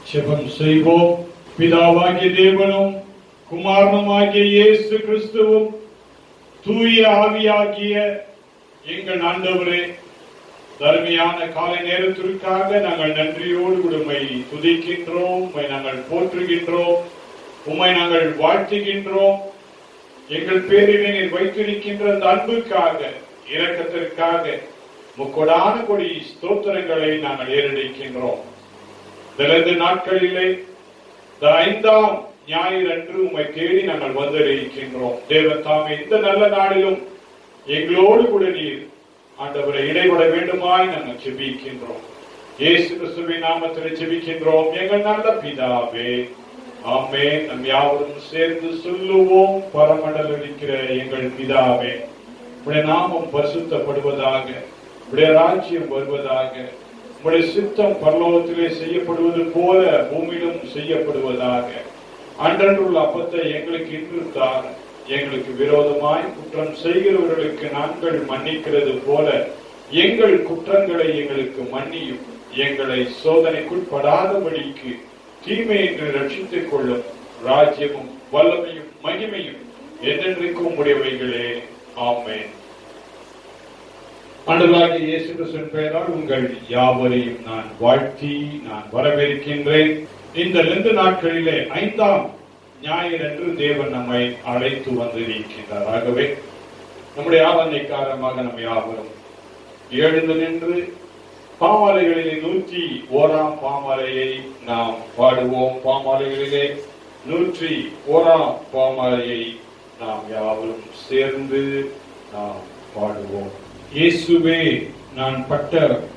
ஜெபம் செய்வோம் பிதாவாகிய தேவனும் குமாரனுமாகிய இயேசு கிறிஸ்துவும் தூய ஆவியாகிய எங்கள் ஆண்டவரே தருமையான காலை நேரத்திற்காக நாங்கள் நன்றியோடு உம்மை துதிக்கின்றோம் உம்மை நாங்கள் போற்றுகின்றோம் உம்மை நாங்கள் வாழ்த்துகின்றோம் எங்கள் பேரிலே நீர் வைத்திருக்கின்ற அந்த அன்புக்காக இரக்கத்திற்காக முக்கொடான கொடி ஸ்தோத்திரங்களை நாங்கள் ஏறெடுக்கின்றோம் சிலது நாட்களிலே இந்த ஐந்தாம் ஞாயிறு அன்று உம்மை தேடி நாங்கள் வந்திருக்கின்றோம் தேவன் தாமே இந்த நல்ல நாளிலும் எங்களோடு கூட நீர் ஆண்டவரை இடைபட வேண்டுமாய் நாங்கள் ஜெபிக்கின்றோம் இயேசு கிறிஸ்துவின் நாமத்தில் ஜெபிக்கின்றோம் எங்கள் நல்ல பிதாவே ஆமே நம் யாவரும் சேர்ந்து சொல்லுவோம் பரமண்டல் இருக்கிற எங்கள் பிதாவே உடைய நாமம் பரிசுத்தப்படுவதாக உடைய ராஜ்யம் வருவதாக உடைய சித்தம் பரலோகத்திலே செய்யப்படுவது போல பூமியிலும் செய்யப்படுவதாக அன்றன்றுள்ள அப்பத்தை எங்களுக்கு இன்று தார் எங்களுக்கு விரோதமாய் குற்றம் செய்கிறவர்களுக்கு நாங்கள் மன்னிக்கிறது போல எங்கள் குற்றங்களை எங்களுக்கு மன்னியும் எங்களை சோதனைக்குட்படாதபடிக்கு தீமை என்று ரட்சித்துக் கொள்ளும் ராஜ்யமும் வல்லமையும் மகிமையும் என்றென்றைக்கும் உடையவைகளே ஆமென் ஆண்டவராகிய இயேசு கிறிஸ்துவின் பெயரால் உங்கள் யாவரையும் நான் வாழ்த்தி நான் வரவேற்கின்றேன் இந்த ரெண்டு நாட்களிலே ஐந்தாம் ஞாயிறன்று தேவன் நம்மை அழைத்து வந்திருக்கின்றார் ஆகவே நம்முடைய ஆவணை காரணமாக நம்ம யாவரும் எழுந்து நின்று பாமாலைகளிலே நூற்றி ஓராம் பாமாலையை நாம் பாடுவோம் பாமாலைகளிலே நூற்றி ஓராம் பாமாலையை நாம் யாவரும் சேர்ந்து நாம் பாடுவோம் இயேசுவே நான் பட்ட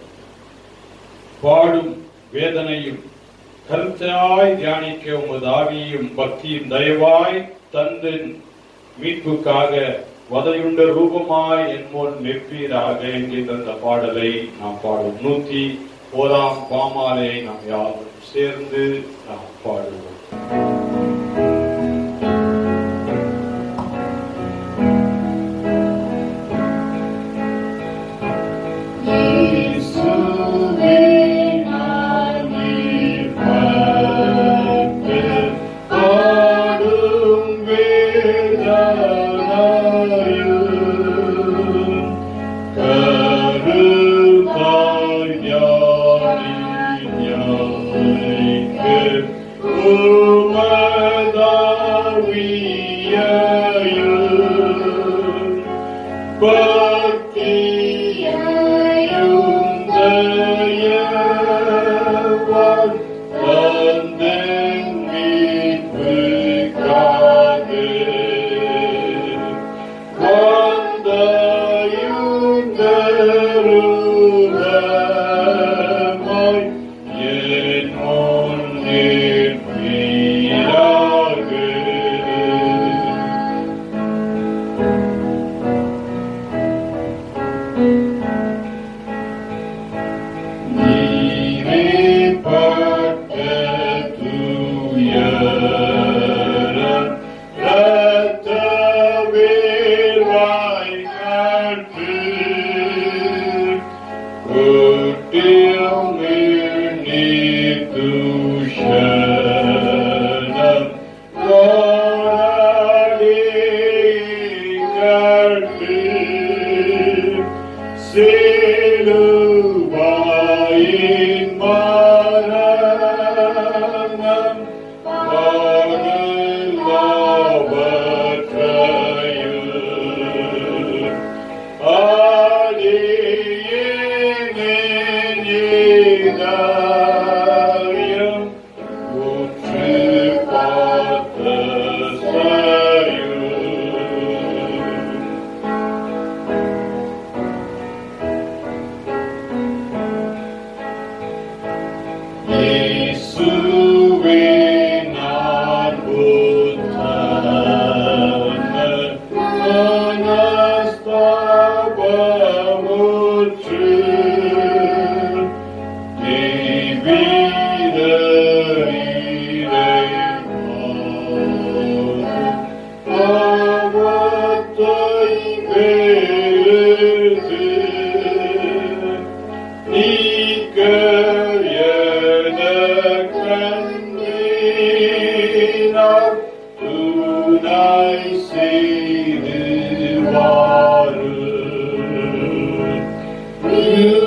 பாடும் வேதனையும் கருத்தாய் தியானிக்க உமது ஆவியும் பக்தியும் தயவாய் தந்தன் மீட்புக்காக வதையுண்ட ரூபமாய் என் முன் நிற்பீராக என்கின்ற அந்த பாடலை நாம் பாடும் நூத்தி ஓராம் பாமாலை நாம் யாரும் சேர்ந்து நாம் பாடுவோம் இயேசுவே நான் நிற்பட்டு பாடும் வேதனையும் கருத்தாய் ஞானிக்கு உமதாவியையும் பக்தியையும் தயவாய் தந்தன் மீட்புக்காக வந்தையும் தருணமாய் என் முன் நிற்பீராக. நீரே பட்ட துயரம் இரத்த வேர்வாய் கண்டு கூட்டில் நீர் தூஷணம் கோடாடி கண்டு சிலுவாயின் மரணம் பாடலாவற்றையும் ஆடியேன் இதயம் உற்று பார்த்த சாயும்.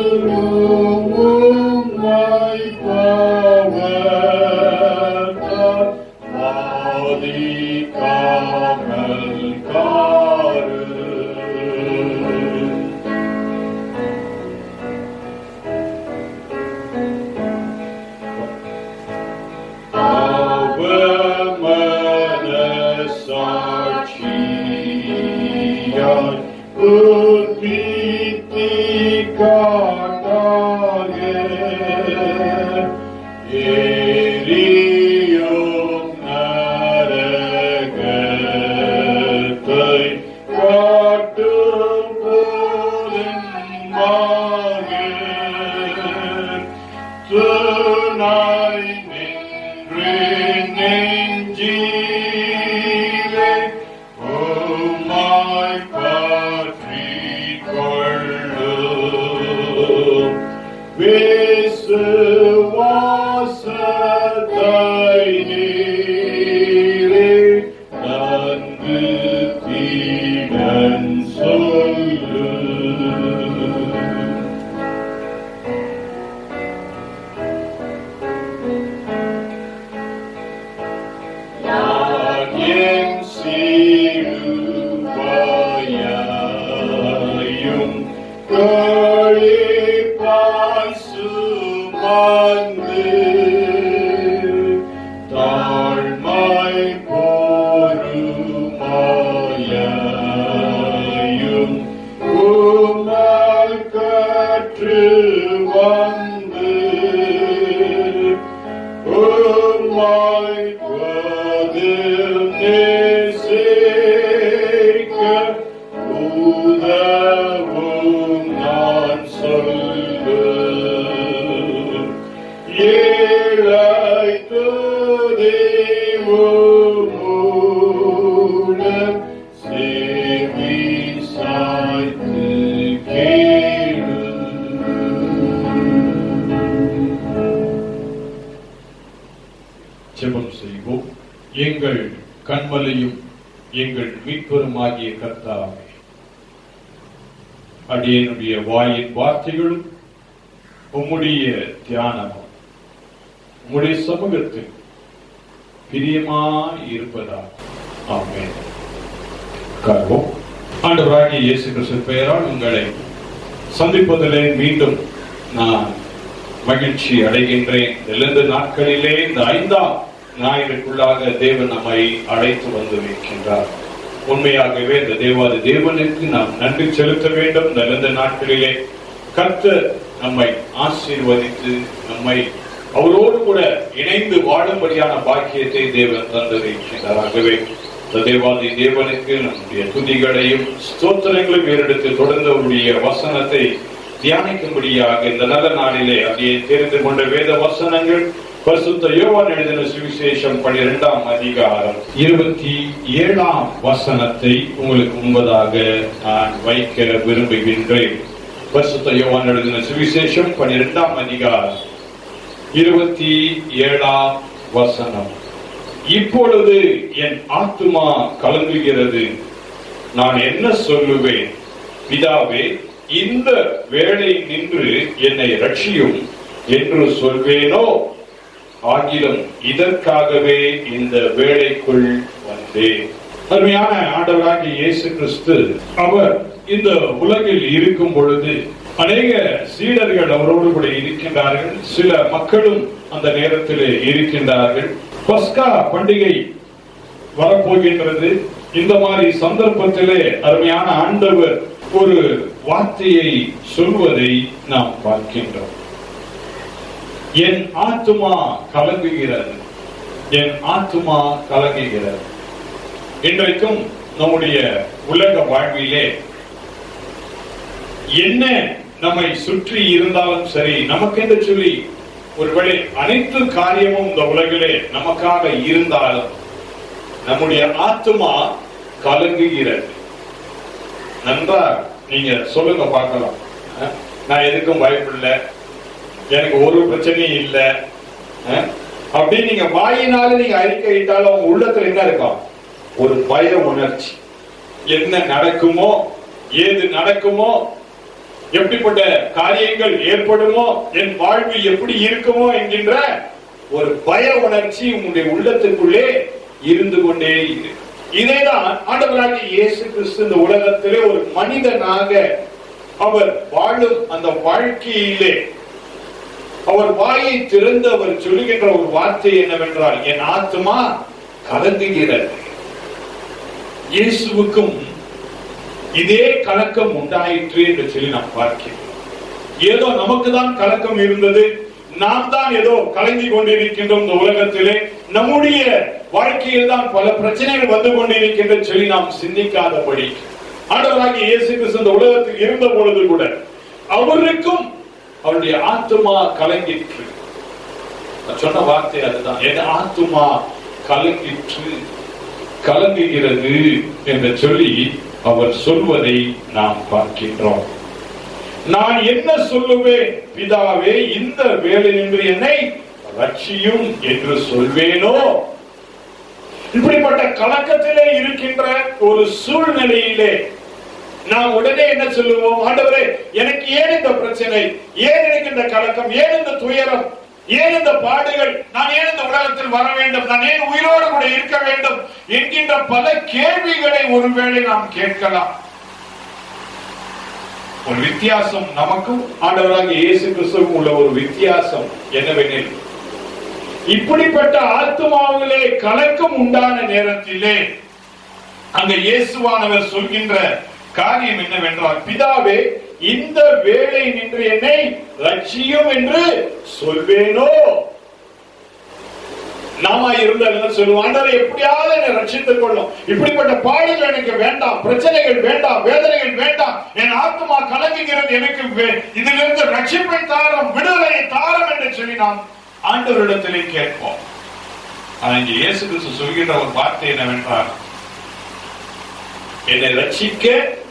எரியும் நரகத்தை காட்டும் போதென்பாக துணை நின்று நெஞ்சிலே உம்மாய் பற்றிக் கொள்ளும் விசுவாசத்தை நீரே தந்து தீடன் சொல்லு என் சீருபாயும் கழிப்பாய் சுமந்து தாழ்மை போருமாயும் உமால் கற்று வந்து உம்மாய் பதில் நேசிக்க உதவும் நான் சொல்லு ஏழை துதிவுமூலம் செவி சாய்த்து கேளு ஜெபம் செய்வோம் எங்கள் கண்மலையும் எங்கள் மீட்பெருமாகிய கர்த்தாவே அடியனுடைய வாயின் வார்த்தைகளும் உம்முடைய தியானமும் உம்முடைய சமூகத்தில் பிரியமாய் இருப்பதா ஆமென் காண்போம் ஆண்டவராகிய இயேசு கிறிஸ்து பெயரால் உங்களை சந்திப்பதிலே மீண்டும் நான் மகிழ்ச்சி அடைகின்றேன் எழுந்த நாட்களிலே இந்த ஐந்தாம் ஞாயிறுக்குள்ளாக தேவன் நம்மை அழைத்து வந்து வைக்கின்றார் உண்மையாகவே இந்த தேவாதி தேவனுக்கு நாம் நன்றி செலுத்த வேண்டும் இந்த எழுந்த நாட்களிலே கர்த்தர் நம்மை ஆசீர்வதித்து நம்மை அவரோடு கூட இணைந்து வாழும்படியான பாக்கியத்தை தேவன் தந்து வைக்கின்றார் ஆகவே இந்த தேவாதி தேவனுக்கு நம்முடைய துதிகளையும் ஸ்தோத்திரங்களையும் ஏறெடுத்து தொடர்ந்து அவருடைய வசனத்தை தியானிக்கும்படியாக இந்த நல்ல நாளிலே அப்படியே தெரிந்து கொண்ட வேத வசனங்கள் பரிசுத்த யோவான் எழுதின சுவிசேஷம் பனிரெண்டாம் அதிகாரம் இருபத்தி ஏழாம் வசனத்தை உங்களுக்கு முன்பதாக நான் வைக்க விரும்புகின்றேன் பரிசுத்த யோவான் எழுதின சுவிசேஷம் பனிரெண்டாம் அதிகாரம் இருபத்தி ஏழாம் வசனம் இப்பொழுது என் ஆத்துமா கலங்குகிறது நான் என்ன சொல்லுவேன் பிதாவே இந்த வேளை நின்று என்னை ரட்சியும் என்று சொல்வேனோ ஆகிலும் இதற்காகவே இந்த வேளைக்குள் வந்தேன் அருமையான ஆண்டவராகிய இயேசு கிறிஸ்து அவர் இந்த உலகில் இருக்கும் பொழுது அநேக சீடர்கள் அவரோடு கூட இருக்கின்றார்கள் சில மக்களும் அந்த நேரத்தில் இருக்கின்றார்கள் பஸ்கா பண்டிகை வரப்போகின்றது இந்த மாதிரி சந்தர்ப்பத்திலே அருமையான ஆண்டவர் ஒரு வார்த்தையை சொல்வதை நாம் பார்க்கின்றோம் என் ஆத்துமா கலங்குகிறது என் ஆத்துமா கலங்குகிறது இன்றைக்கும் நம்முடைய உலக வாழ்விலே என்ன நம்மை சுற்றி இருந்தாலும் சரி நமக்கென்று சொல்லி ஒருவேளை அனைத்து காரியமும் இந்த உலகிலே நமக்காக இருந்தாலும் நம்முடைய ஆத்துமா கலங்குகிறது நன்றா நீங்க சொல்லுங்க பார்க்கலாம் அஹ், நான் எதுக்கும் பயப்படல எனக்கு ஒரு பிரச்சனையும் இல்ல அஹ், அப்படின்னு நீங்க வாயினால நீங்க அறிக்கையிட்டாலும் உங்க உள்ளத்துல என்ன இருக்கும் ஒரு பய உணர்ச்சி என்ன நடக்குமோ ஏது நடக்குமோ எப்படிப்பட்ட காரியங்கள் ஏற்படுமோ என் வாழ்வு எப்படி இருக்குமோ என்கின்ற ஒரு பய உணர்ச்சி உங்களுடைய உள்ளத்துக்குள்ளே இருந்து கொண்டே இருக்கு இதைதான் ஆண்டவராகிய இயேசு கிறிஸ்து இந்த உலகத்திலே ஒரு மனிதனாக அவர் வாழும் அந்த வாழ்க்கையிலே அவர் வாயை திறந்து அவர் சொல்லுகின்ற ஒரு வார்த்தை என்னவென்றால் என் ஆத்மா கலங்குகிறது இயேசுவுக்கும் இதே கலக்கம் உண்டாயிற்று என்று சொல்லி நாம் பார்க்கிறோம் ஏதோ நமக்கு தான் கலக்கம் இருந்தது நாம் தான் ஏதோ கலங்கி கொண்டிருக்கின்றோம் இந்த உலகத்திலே நம்முடைய வாழ்க்கையில் தான் பல பிரச்சனைகள் வந்து கொண்டிருக்கின்ற சொல்லி நாம் சிந்திக்காதபடி ஆண்டவராகிய இயேசு கிறிஸ்து இந்த உலகத்தில் இருந்த பொழுது கூட அவருக்கும் அவருடைய ஆத்துமா கலங்கிற்று நான் சொன்ன வார்த்தை அதுதான் என் ஆத்துமா கலங்கிற்று கலங்குகிறது என்று சொல்லி அவர் சொல்வதை நாம் பார்க்கின்றோம் நான் என்ன சொல்லுவேன் பிதாவே இந்த வேலை என்று என்னை ரட்சியும் என்று சொல்வேனோ இப்படிப்பட்ட கலக்கத்திலே இருக்கின்ற ஒரு சூழ்நிலையிலே நாம் உடனே என்ன சொல்லுவோம் ஆண்டவரே எனக்கு ஏன் இந்த பிரச்சனை ஏன் எனக்கு இந்த கலக்கம் ஏன் இந்த துயரம் ஏன் இந்த பாடுகள் நான் ஏன் இந்த உலகத்தில் வர வேண்டும் நான் ஏன் உயிரோடு கூட இருக்க வேண்டும் என்கின்ற பல கேள்விகளை ஒருவேளை நாம் கேட்கலாம் ஒரு வித்தியாசம் நமக்கும் ஆண்டவராகிய இயேசு கிறிஸ்துவுக்கும் உள்ள ஒரு வித்தியாசம் என்னவெனில் இப்படிப்பட்ட ஆத்மாவிலே கலக்கம் உண்டான நேரத்திலே அங்க இயேசுவானவர் சொல்கின்ற காரியம் என்னவென்றால் பிதாவே இந்த வேலை நின்று என்னை ரட்சியும் என்று சொல்வேனோ நாம இருந்தால் என்ன சொல்லுவோம் ஆண்டவரே எப்படியாவது என்னை ரட்சித்துக் கொள்ளும் இப்படிப்பட்ட பாடுகள் எனக்கு வேண்டாம் பிரச்சனைகள் வேண்டாம் வேதனைகள் வேண்டாம் என் ஆத்மா கலங்குகிறது எனக்கு வே- இதிலிருந்து ரட்சிப்பை தாரம் விடுதலை தாரம் என்று சொல்லி நாம் ஆண்டவரிடத்திலே கேட்போம் ஆனா இங்க இயேசு கிறிஸ்து சொல்கின்ற ஒரு வார்த்தை என்னவென்றால் என்னை ரட்சிக்க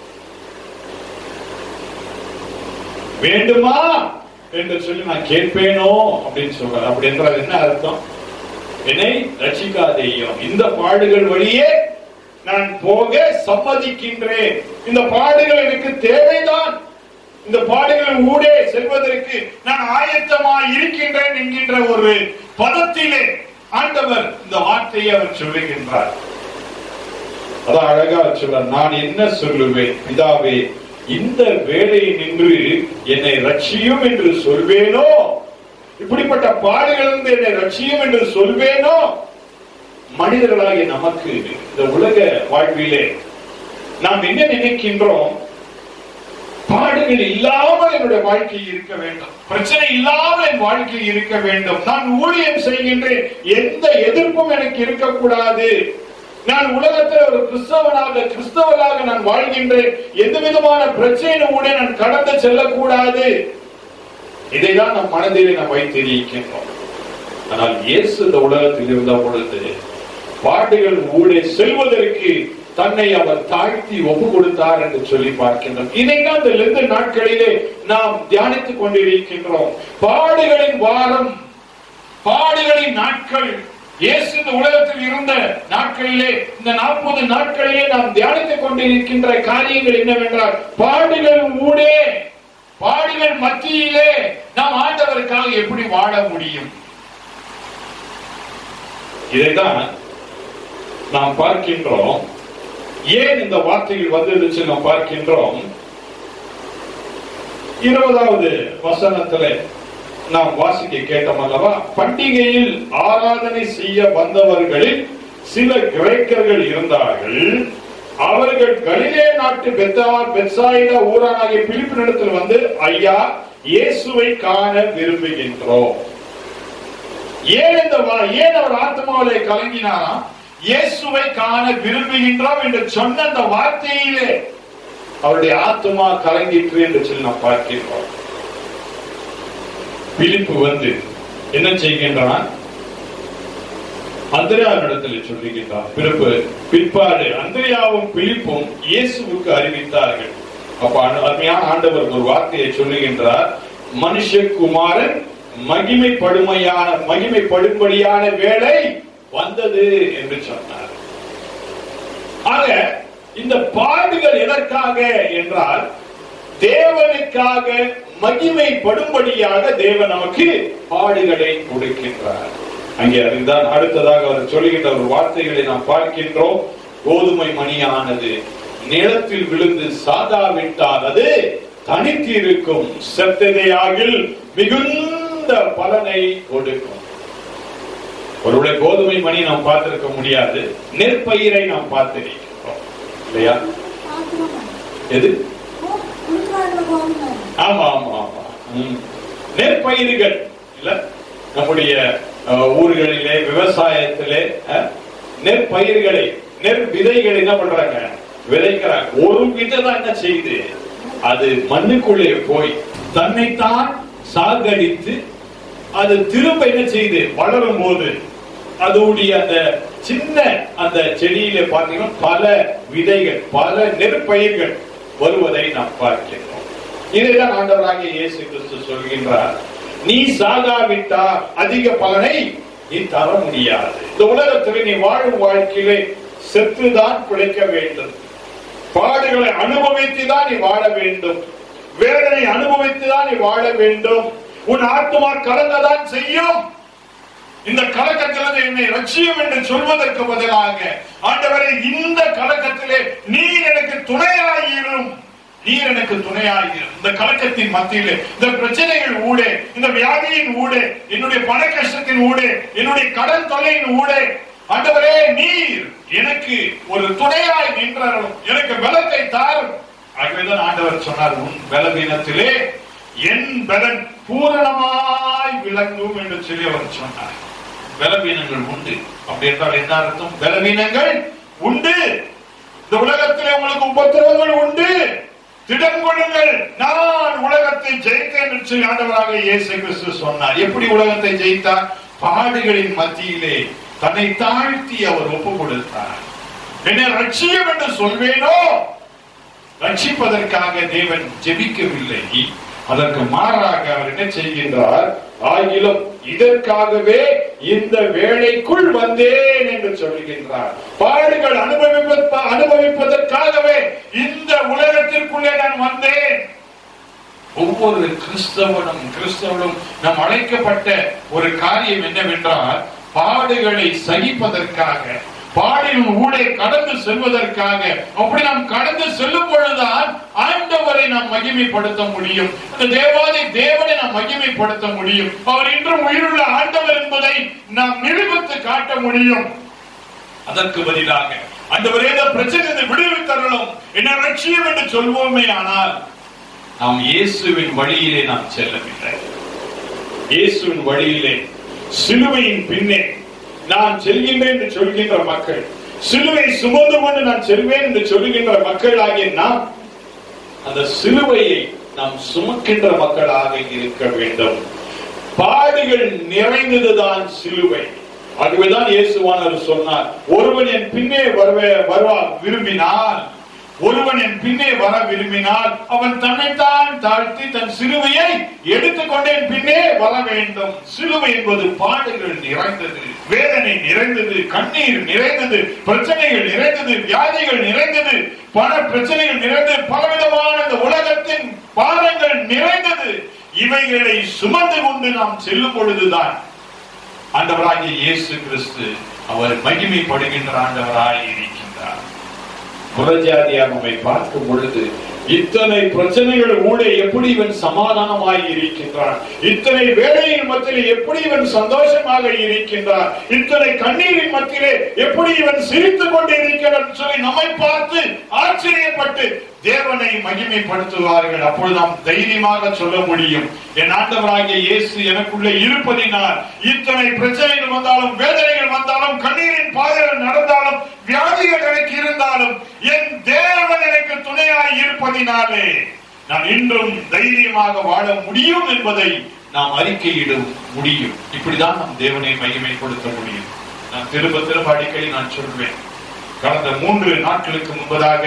வேண்டுமா என்று சொல்லி நான் கேட்பேனோ அப்படின்னு சொல்றாரு அப்படி என்றால் என்ன அர்த்தம் என்னை ரட்சிக்காதேயும் இந்த பாடுகள் வழியே நான் போக சம்மதிக்கின்றேன் இந்த பாடுகள் எனக்கு தேவைதான் இந்த பாடுகள் ஊடே செல்வதற்கு நான் ஆயத்தமா இருக்கின்றேன் என்கின்ற ஒரு பதத்திலே ஆண்டவர் இந்த வார்த்தையை அவர் சொல்லுகின்றார் அதான் அழகா சொல்றார் நான் என்ன சொல்லுவேன் பிதாவே இந்த வேலையை நின்று என்னை ரட்சியும் என்று சொல்வேனோ இப்படிப்பட்ட பாடுகளிலிருந்து என்னை ரட்சியும் என்று சொல்வேனோ மனிதர்களாகிய நமக்கு இந்த உலக வாழ்விலே நாம் என்ன நினைக்கின்றோம் பாடுகள் இல்லாமல் என்னுடைய வாழ்க்கை இருக்க வேண்டும் பிரச்சனை இல்லாமல் என் வாழ்க்கை இருக்க வேண்டும் நான் ஊழியம் செய்கின்றேன் எந்த எதிர்ப்பும் எனக்கு இருக்கக்கூடாது நான் உலகத்தில் ஒரு கிறிஸ்தவனாக கிறிஸ்தவனாக நான் வாழ்கின்றேன் எந்த விதமான பிரச்சனை கூட நான் கடந்து செல்லக்கூடாது இதைதான் நம் மனதிலே நாம் வைத்திருக்கின்றோம் ஆனால் இயேசு இந்த உலகத்தில் இருந்த பொழுது பாடுகள் ஊடே செல்வதற்கு தன்னை அவர் தாழ்த்தி ஒப்பு கொடுத்தார் என்று சொல்லி பார்க்கின்றோம் இதைதான் இந்த லெந்து நாட்களிலே நாம் தியானித்துக் கொண்டிருக்கின்றோம் பாடுகளின் வாரம் பாடுகளின் நாட்கள் இயேசு இந்த உலகத்தில் இருந்த நாட்களிலே இந்த நாற்பது நாட்களிலே நாம் தியானித்துக் கொண்டிருக்கின்ற காரியங்கள் என்னவென்றால் பாடுகள் ஊடே பாடுகள் மத்தியிலே நாம் ஆண்டவருக்காக எப்படி வாழ முடியும் இதைதான் நாம் பார்க்கின்றோம் ஏன் இந்த வார்த்தைகள் வந்ததுச்சு நாம் பார்க்கின்றோம் இருபதாவது வசனத்துல நாம் வாசிக்க கேட்டோம் அல்லவா பண்டிகையில் ஆராதனை செய்ய வந்தவர்களில் சில கிரேக்கர்கள் இருந்தார்கள் அவர்கள் கலிலே நாட்டு பெத்தா பெட்சாயிடா ஊரானாகிய பிலிப்பினிடத்தில் வந்து ஐயா இயேசுவை காண விரும்புகின்றோம் ஏன் இந்த வா- ஏன் அவர் ஆத்மாவிலே கலங்கினாராம் இயேசுவை காண விரும்புகின்றோம் என்று சொன்ன அந்த வார்த்தையிலே அவருடைய ஆத்மா கலங்கிற்று என்று சொல்லி நாம் பார்க்கின்றோம் பிலிப்பு வந்து என்ன செய்கின்றான் அந்திரியாவிடத்தில் சொல்லுகின்றான் பிறப்பு பிற்பாடு அந்திரியாவும் பிலிப்பும் இயேசுவுக்கு அறிவித்தார்கள் அப்ப அரு- அருமையான ஆண்டவர் ஒரு வார்த்தையை சொல்லுகின்றார் மனுஷகுமாரன் மகிமைப்படுமையான மகிமைப்படும்படியான வேலை வந்தது என்று சொன்னார் ஆக இந்த பாடுகள் எதற்காக என்றால் தேவனுக்காக மகிமைப்படும்படியாக தேவன் நமக்கு பாடுகளை கொடுக்கின்றார் அங்கே அதுதான் அடுத்ததாக அவர் சொல்லுகின்ற ஒரு வார்த்தைகளை நாம் பார்க்கின்றோம் கோதுமை மணியானது நிலத்தில் விழுந்து சாதாவிட்டால் அது தனித்திருக்கும் செத்ததையாகில் மிகுந்த பலனை கொடுக்கும் ஒருவேளை கோதுமை மணி நாம் பார்த்திருக்க முடியாது நெற்பயிரை நாம் பார்த்திருக்கிறோம் இல்லையா எது ஆமா ஆமா ஆமா ம். நெற்பயிர்கள் இல்ல நம்முடைய அஹ், ஊர்களிலே விவசாயத்திலே அஹ், நெற்பயிர்களை நெற் விதைகளை என்ன பண்றாங்க விதைக்கிறாங்க ஒரு விதை தான் என்ன செய்யுது அது மண்ணுக்குள்ளே போய் தன்னைத்தான் சாகடித்து அது திரும்ப என்ன செய்யுது வளரும் போது அதோடைய அந்த சின்ன அந்த செடியில பாத்தீங்கன்னா பல விதைகள் பல நெற்பயிர்கள் வருவதை நாம் பார்க்கிறோம் இதைதான் ஆண்டவராகிய இயேசு கிறிஸ்து சொல்கின்றார் நீ சாகாவிட்டால் அதிக பலனை நீ தர முடியாது இந்த உலகத்தில் நீ வாழும் வாழ்க்கையிலே செத்துதான் பிழைக்க வேண்டும் பாடுகளை அனுபவித்துதான் நீ வாழ வேண்டும் வேதனை அனுபவித்துதான் நீ வாழ வேண்டும் உன் ஆத்மா கலங்கதான் செய்யும் இந்த கலக்கத்திலிருந்து என்னை ரட்சியம் என்று சொல்வதற்கு பதிலாக ஆண்டவரே இந்த கலக்கத்திலே நீர் எனக்கு துணையாயிரும் நீர் எனக்கு துணையாயிரும் இந்த கலக்கத்தின் மத்தியிலே இந்த பிரச்சனைகள் ஊடே இந்த வியாதியின் ஊடே என்னுடைய பண கஷ்டத்தின் ஊடே என்னுடைய கடன் தொல்லையின் ஊடே ஆண்டவரே நீர் எனக்கு ஒரு துணையாய் நின்றரும் எனக்கு பலத்தை தாரும் ஆகவேதான் ஆண்டவர் சொன்னார் உன் பலவீனத்திலே என் பலன் பூரணமாய் விளங்கும் என்று சொல்லி அவர் சொன்னார் பலவீனங்கள் உண்டு அப்படி என்றால் என்ன அர்த்தம் பலவீனங்கள் உண்டு இந்த உலகத்திலே உங்களுக்கு உபத்திரவங்கள் உண்டு திடம் கொள்ளுங்கள் நான் உலகத்தை ஜெயித்தேன் என்று சொல்லி ஆண்டவராக இயேசு கிறிஸ்து சொன்னார் எப்படி உலகத்தை ஜெயித்தார் பாடுகளின் மத்தியிலே தன்னை தாழ்த்தி அவர் ஒப்பு கொடுத்தார் என்னை ரட்சியம் என்று சொல்வேனோ ரட்சிப்பதற்காக தேவன் ஜெபிக்கவில்லை அதற்கு மாறாக அவர் என்ன செய்கின்றார் ஆகிலும் இதற்காகவே இந்த வேலைக்குள் வந்தேன் என்று சொல்கின்றார் பாடுகள் அனுபவிப்ப அனுபவிப்பதற்காகவே இந்த உலகத்திற்குள்ளே நான் வந்தேன் ஒவ்வொரு கிறிஸ்தவனும் கிறிஸ்தவனும் நாம் அழைக்கப்பட்ட ஒரு காரியம் என்னவென்றால் பாடுகளை சகிப்பதற்காக பாடின் ஊடே கடந்து செல்வதற்காக அப்படி நாம் கடந்து செல்லும் பொழுதுதான் ஆண்டவரை நாம் மகிமைப்படுத்த முடியும் இந்த தேவாதி தேவனை நாம் மகிமைப்படுத்த முடியும் அவர் இன்றும் உயிருள்ள ஆண்டவர் என்பதை நாம் நிரூபித்து காட்ட முடியும் அதற்கு பதிலாக ஆண்டவரே இந்த பிரச்சனை விடுவித்தருளும் என்ன லட்சியம் என்று சொல்வோமே ஆனால் நாம் இயேசுவின் வழியிலே நாம் செல்லவில்லை இயேசுவின் வழியிலே சிலுவையின் பின்னே நான் செல்கின்றேன் என்று சொல்கின்ற மக்கள் சிலுவை சுமந்து கொண்டு நான் செல்வேன் என்று சொல்லுகின்ற மக்களாகிய நாம் அந்த சிலுவையை நாம் சுமக்கின்ற மக்களாக இருக்க வேண்டும் பாடுகள் நிறைந்ததுதான் சிலுவை ஆகவேதான் இயேசுவானவர் சொன்னார் ஒருவன் என் பின்னே வருவே வருவா விரும்பினால் ஒருவன் என் பின்னே வர விரும்பினால் அவன் தன்னைத்தான் தாழ்த்தி தன் சிலுவையை எடுத்துக்கொண்டு என் பின்னே வர வேண்டும் சிலுவை என்பது பாடுகள் நிறைந்தது வேதனை நிறைந்தது கண்ணீர் நிறைந்தது பிரச்சனைகள் நிறைந்தது வியாதிகள் நிறைந்தது பண பிரச்சனைகள் நிறைந்தது பலவிதமான இந்த உலகத்தின் பாரங்கள் நிறைந்தது இவைகளை சுமந்து கொண்டு நாம் செல்லும் பொழுதுதான் ஆண்டவராகிய இயேசு கிறிஸ்து அவர் மகிமைப்படுகின்ற ஆண்டவராய் இருக்கின்றார் புறஜாதியார் நம்மை பார்க்கும் பொழுது இத்தனை பிரச்சனைகள் ஊடே எப்படி இவன் சமாதானமாய் இருக்கின்றான் இத்தனை வேலையின் மத்தியிலே எப்படி இவன் சந்தோஷமாக இருக்கின்றான் இத்தனை கண்ணீரின் மத்தியிலே எப்படி இவன் சிரித்துக் கொண்டு இருக்கிறான் சொல்லி நம்மை பார்த்து ஆச்சரியப்பட்டு தேவனை மகிமைப்படுத்துவார்கள் அப்பொழுது நாம் தைரியமாக சொல்ல முடியும் என் ஆண்டவராகிய இயேசு எனக்குள்ளே இருப்பதினால் இத்தனை பிரச்சனைகள் வந்தாலும் வேதனைகள் வந்தாலும் கண்ணீரின் பாதைகள் நடந்தாலும் வியாதிகள் எனக்கு இருந்தாலும் என் தேவன் எனக்கு துணையாய் இருப்பதினாலே நான் இன்றும் தைரியமாக வாழ முடியும் என்பதை நாம் அறிக்கையிட முடியும் இப்படிதான் நம் தேவனை மகிமைப்படுத்த முடியும் நான் திரும்ப திரும்ப அடிக்கடி நான் சொல்வேன் கடந்த மூன்று நாட்களுக்கு முன்பதாக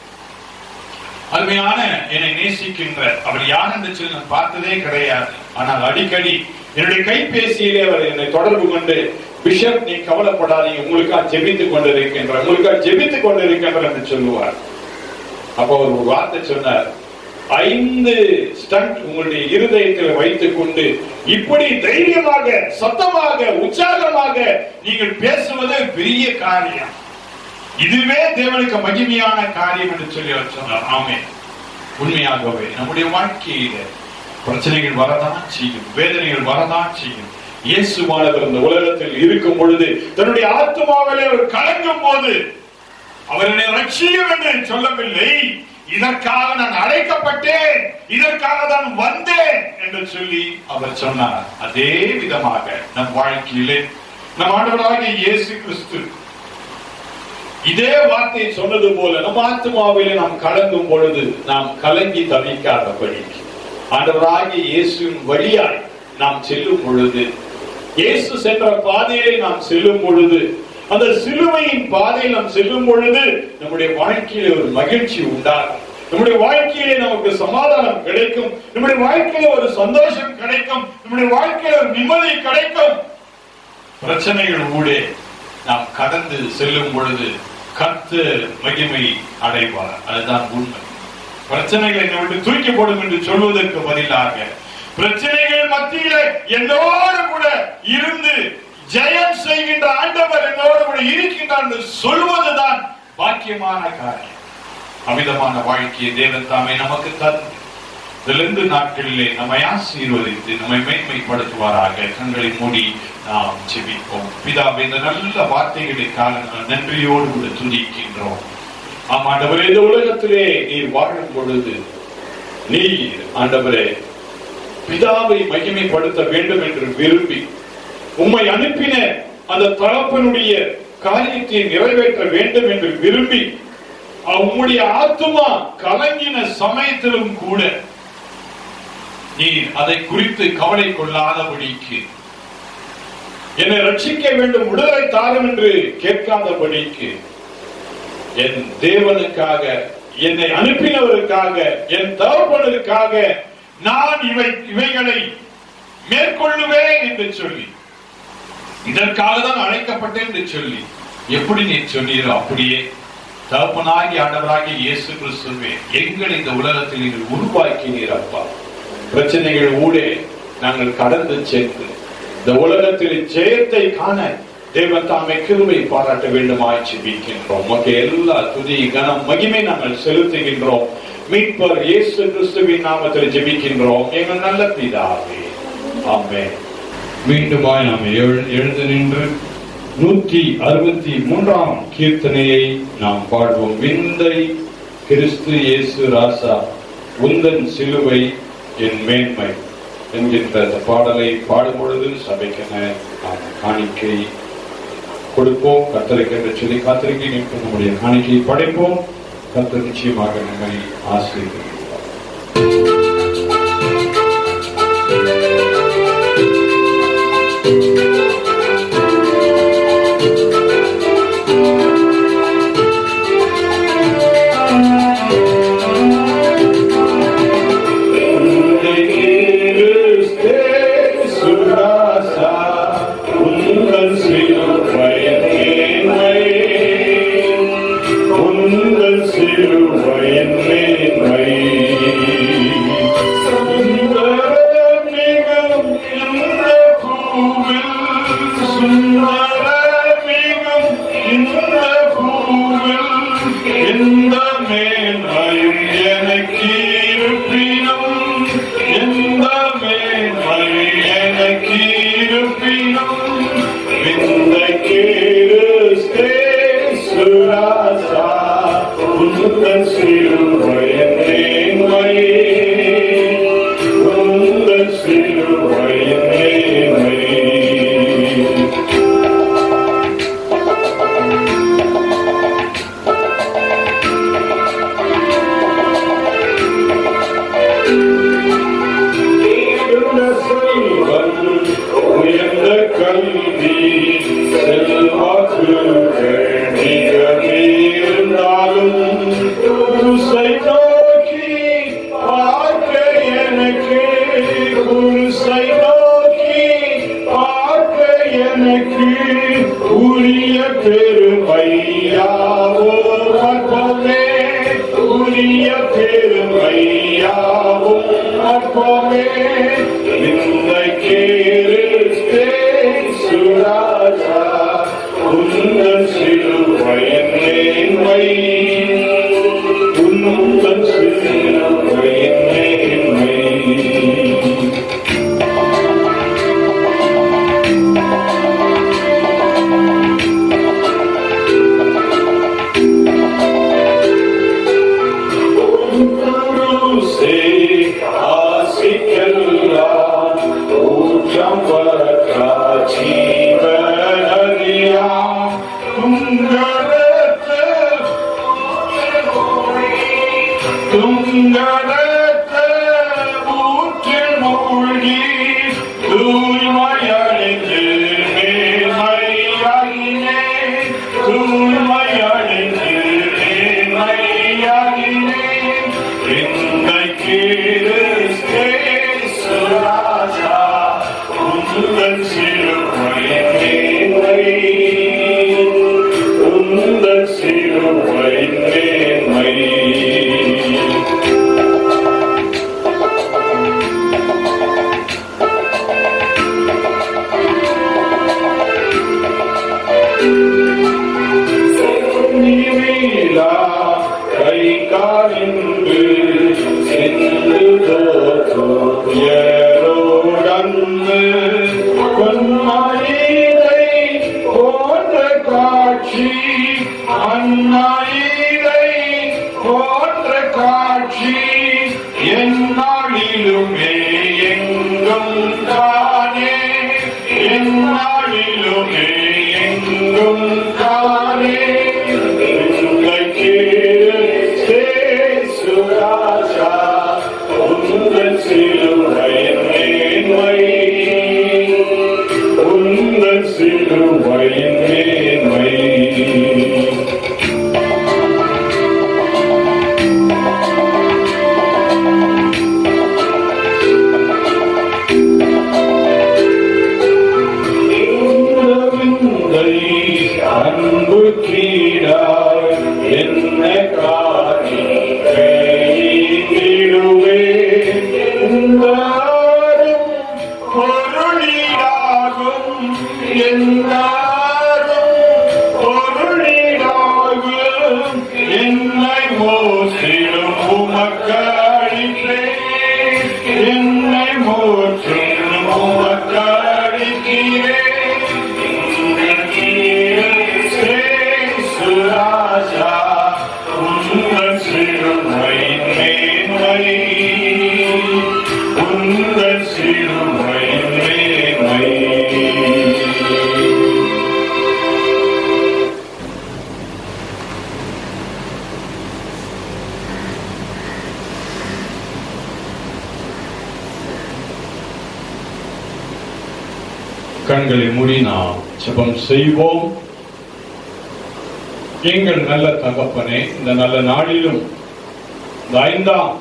அருமையான என்னை நேசிக்கின்ற அவர் யார் என்று சொல்லி நான் பார்த்ததே கிடையாது ஆனால் அடிக்கடி என்னுடைய கைபேசியிலே அவர் என்னை தொடர்பு கொண்டு பிஷப் நீ கவலைப்படாதீங்க உங்களுக்காக ஜெபித்துக் கொண்டிருக்கின்ற உங்களுக்காக ஜெபித்துக் கொண்டிருக்கின்ற என்று சொல்லுவார் அப்போ அவர் ஒரு வார்த்தை சொன்னார் ஐந்து ஸ்டண்ட் உங்களுடைய இருதயத்தில் வைத்துக் கொண்டு இப்படி தைரியமாக சத்தமாக உற்சாகமாக நீங்கள் பேசுவது பெரிய காரியம் இதுவே தேவனுக்கு மகிமையான காரியம் என்று சொல்லி அவர் சொன்னார் ஆமே உண்மையாகவே நம்முடைய வாழ்க்கையில பிரச்சனைகள் வரதான் செய்யும் வேதனைகள் வரதான் செய்யும் இயேசுவானவர் இந்த உலகத்தில் இருக்கும் பொழுது தன்னுடைய ஆத்மாவிலே அவர் கலங்கும் போது அவர் என்னை ரட்சியும் என்று சொல்லவில்லை இதற்காக நான் அழைக்கப்பட்டேன் இதற்காக நான் வந்தேன் என்று சொல்லி அவர் சொன்னார் அதே விதமாக நம் வாழ்க்கையிலே நம் ஆண்டவராகிய இயேசு கிறிஸ்து இதே வார்த்தையை சொன்னது போல நம் ஆத்மாவிலே நாம் கலங்கும் பொழுது நாம் கலங்கி தவிக்காதபடி ஆண்டவராகிய இயேசுவின் வழியாய் நாம் செல்லும் பொழுது இயேசு சென்ற பாதையை நாம் செல்லும் பொழுது அந்த சிலுவையின் பாதையில் நாம் செல்லும் பொழுது நம்முடைய வாழ்க்கையில ஒரு மகிழ்ச்சி உண்டாகும் நம்முடைய வாழ்க்கையிலே நமக்கு சமாதானம் கிடைக்கும் நம்முடைய வாழ்க்கையில ஒரு சந்தோஷம் கிடைக்கும் நம்முடைய வாழ்க்கையில ஒரு நிம்மதி கிடைக்கும் பிரச்சனைகள் ஊடே நாம் கடந்து செல்லும் பொழுது கத்து மகிமை அடைவார் அதுதான் உண்மை பிரச்சனைகளை என்னை விட்டு தூக்கி போடும் என்று சொல்வதற்கு பதிலாக பிரச்சனைகள் மத்தியில என்னோடு கூட இருந்து ஜெயம் செய்கின்ற ஆண்டவர் என்னோடு கூட இருக்கின்றார் என்று சொல்வதுதான் பாக்கியமான காரியம் அமிதமான வாழ்க்கையை தேவன் தாமே நமக்கு தந்து இதிலிருந்து நாட்களிலே நம்மை ஆசீர்வதித்து நம்மை மேன்மைப்படுத்துவாராக கண்களை மூடி நாம் செபிப்போம் பிதாவே இந்த நல்ல வார்த்தைகளுக்காக நாங்கள் நன்றியோடு கூட துதிக்கின்றோம் ஆம் ஆண்டவரே இந்த உலகத்திலே நீர் வாழும் பொழுது நீர் ஆண்டவரே பிதாவை மகிமைப்படுத்த வேண்டும் என்று விரும்பி உம்மை அனுப்பின அந்த தகப்பனுடைய காரியத்தை நிறைவேற்ற வேண்டும் என்று விரும்பி உம்முடைய ஆத்துமா கலங்கின சமயத்திலும் கூட நீர் அதை குறித்து கவலை கொள்ளாதபடிக்கு என்னை ரட்சிக்க வேண்டும் விடுதலை தாரும் என்று கேட்காதபடிக்கு என் தேவனுக்காக என்னை அனுப்பினவருக்காக என் தகப்பனருக்காக நான் இவை இவைகளை மேற்கொள்ளுவேன் என்று சொல்லி இதற்காக தான் அழைக்கப்பட்டேன் என்று சொல்லி எப்படி நீ சொன்னீரோ அப்படியே தகப்பனாகி ஆண்டவராகிய இயேசு கிறிஸ்துவே எங்களை இந்த உலகத்தில் நீங்கள் உருவாக்கினீர் அப்பா பிரச்சனைகள் ஊடே நாங்கள் கடந்து சென்று இந்த உலகத்தில் ஜெயத்தை காண தேவன் தாமே கிருபை பாராட்ட வேண்டுமாய் ஜெபிக்கின்றோம் உமக்கு எல்லா துதி கனம் மகிமை நாங்கள் செலுத்துகின்றோம் மீட்பர் இயேசு கிறிஸ்துவின் நாமத்தில் ஜெபிக்கின்றோம் எங்கள் நல்ல பிதாவே ஆமென் மீண்டுமாய் நாம் எழு- எழுந்து நின்று நூற்றி அறுபத்தி மூன்றாம் கீர்த்தனையை நாம் பாடுவோம் விந்தை கிறிஸ்து இயேசு ராசா உந்தன் சிலுவை என் மேன்மை என்கின்ற அந்த பாடலை பாடும் பொழுது சபைக்கென நாம் காணிக்கை கொடுப்போம் கத்தருக்கு என்று சொல்லி காத்திருக்கை நிற்போம் நம்முடைய காணிக்கையை படைப்போம் கத்தர் நிச்சயமாக நம்மை ஆசிரியர் எந்த மேன்மையும் எனக்கு இருப்பினும் எந்த மேன்மையும் எனக்கு இருப்பினும் இந்த கிறிஸ்தே சுராசா உந்தன் சிலுவையின் மேன்மையே உந்தன் சிலுவையின் மேன்மையே உயர்ந்த கல்வி செல்வாக்குகள் மிகவே இருந்தாலும் குருசை நோக்கி பார்க்க எனக்கு குருசை நோக்கி பார்க்க எனக்கு உரிய பெருமையாவோ கற்பமே உரிய பெருமையாவோ காட்சி தூய்மையடைந்து மேன்மையாகினே தூய்மையடைந்து மேன்மையாகினே இன்றைக்கு கிறிஸ்தேசு ராஜா உந்தன் சிலுவை மேன்மை உந்தன் சிலுவை மேன்மை நீலா கை காலின்று சென்று தோற்றுயரோடன்னு பொன்மயிலை போன்ற காட்சி அந்நாயிலை போன்ற காட்சி எந்நாளிலுமே எங்கும் தானே எந்நாளிலுமே எங்கும் தானே சுராஜா உங்கள் சிலுவை மேன்மை உங்கள் சிலுவை மேன்மை அன்பு கீழாய் என்ன காணி கையிடுவே எல்லாரும் பொருளிலாகும் எல்லாரும் பொருளிலாகும் என்னை மோசிலும் உமக்களிப்பேன் என்னை மோசிலும் உமக்களிக்கிறேன் ராஜா உங்கள் சிறுமை மேன்மை உங்கள் சிறுமை மேன்மை கண்களை மூடி நாம் ஜெபம் செய்வோம் எங்கள் நல்ல தகப்பனே இந்த நல்ல நாளிலும் இந்த ஐந்தாம்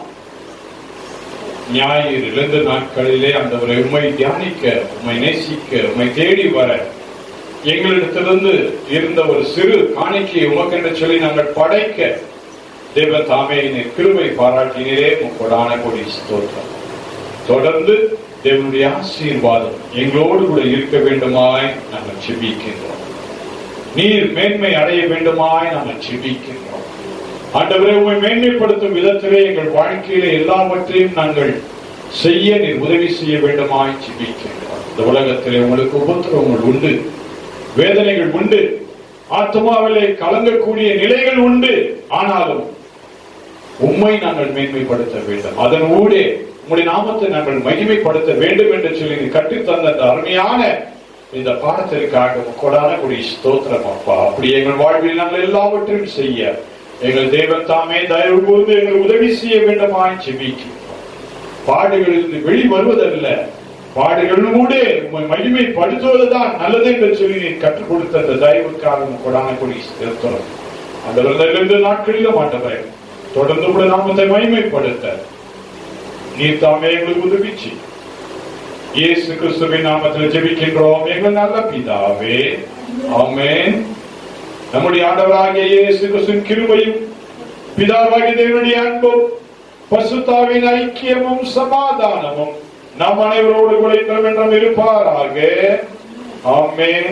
ஞாயிறு இரண்டு நாட்களிலே அந்த ஒரு உண்மை தியானிக்க உண்மை நேசிக்க உண்மை தேடி வர எங்களிடத்திலிருந்து இருந்த ஒரு சிறு காணிக்கையை உமக்கென்று சொல்லி நாங்கள் படைக்க தேவ தாமே நீர் கிருபை பாராட்டினரே உங்களோடான கொடி ஸ்தோத்திரம் தொடர்ந்து தேவனுடைய ஆசீர்வாதம் எங்களோடு கூட இருக்க வேண்டுமாய் நாங்கள் செபிக்கின்றோம் நீர் மேன்மை அடைய வேண்டுமாய் நாங்கள் செபிக்கின்றோம் ஆண்டவரே உண்மை மேன்மைப்படுத்தும் விதத்திலே எங்கள் வாழ்க்கையிலே எல்லாவற்றையும் நாங்கள் செய்ய நீர் உதவி செய்ய வேண்டுமாய் செபிக்கின்றோம் இந்த உலகத்திலே உங்களுக்கு உபத்திரவங்கள் உண்டு வேதனைகள் உண்டு ஆத்மாவிலே கலங்கக்கூடிய நிலைகள் உண்டு ஆனாலும் உம்மை நாங்கள் மேன்மைப்படுத்த வேண்டும் அதன் ஊடே உம்முடைய நாமத்தை நாங்கள் மகிமைப்படுத்த வேண்டும் என்று சொல்லி நீ கற்றுத்தந்த அந்த அருமையான இந்த பாடத்திற்காக கொடான கூடிய ஸ்தோத்திரம் அப்பா அப்படி எங்கள் வாழ்வில் நாங்கள் எல்லாவற்றையும் செய்ய எங்கள் தேவன் தாமே தயவு கூர்ந்து எங்கள் உதவி செய்ய வேண்டுமாய் செபிக்கிறோம் பாடுகளிலிருந்து வெளி வருவதல்ல பாடுகளிலும் கூட உண்மை மகிமைப்படுத்துவதுதான் நல்லது என்று சொல்லி நீ கற்றுக் கொடுத்த அந்த தயவுக்காக கொடான கூடிய ஸ்தோத்திரம் அந்த இரண்டு நாட்களிலும் ஆண்டவரே தொடர்ந்து கூட நாமத்தை மகிமைப்படுத்த நீர் தாமே எங்களுக்கு உதவிச்சு இயேசு கிறிஸ்துவின் நாமத்தில் ஜெபிக்கின்றோம் எங்கள் நல்ல பிதாவே ஆமென் நம்முடைய ஆண்டவராகிய இயேசு கிறிஸ்துவின் கிருபையும் பிதாவாகிய தேவனுடைய அன்பும் பசுத்தாவின் ஐக்கியமும் சமாதானமும் நம் அனைவரோடு கூட இன்றும் என்றும் இருப்பாராக ஆமென்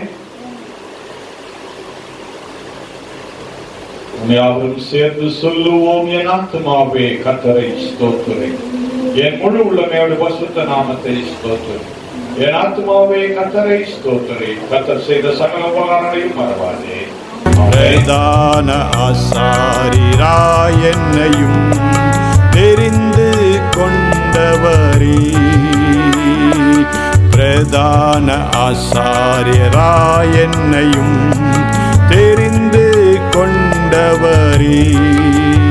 யாவரும் சேர்ந்து சொல்லுவோம் என் ஆத்மாவே கத்தரை ஸ்தோத்துரை என் முழு உள்ளமையோடு பசுத்த நாமத்தை ஸ்தோத்துரை என் ஆத்மாவே கத்தரை ஸ்தோத்துரை கத்தர் செய்த சகல உபகாரங்களையும் மறவாதே பிரதான ஆசாரிரா என்னையும் தெரிந்து கொண்டவரே பிரதான ஆசாரியரா என்னையும் தெரிந்து கொண்டவரே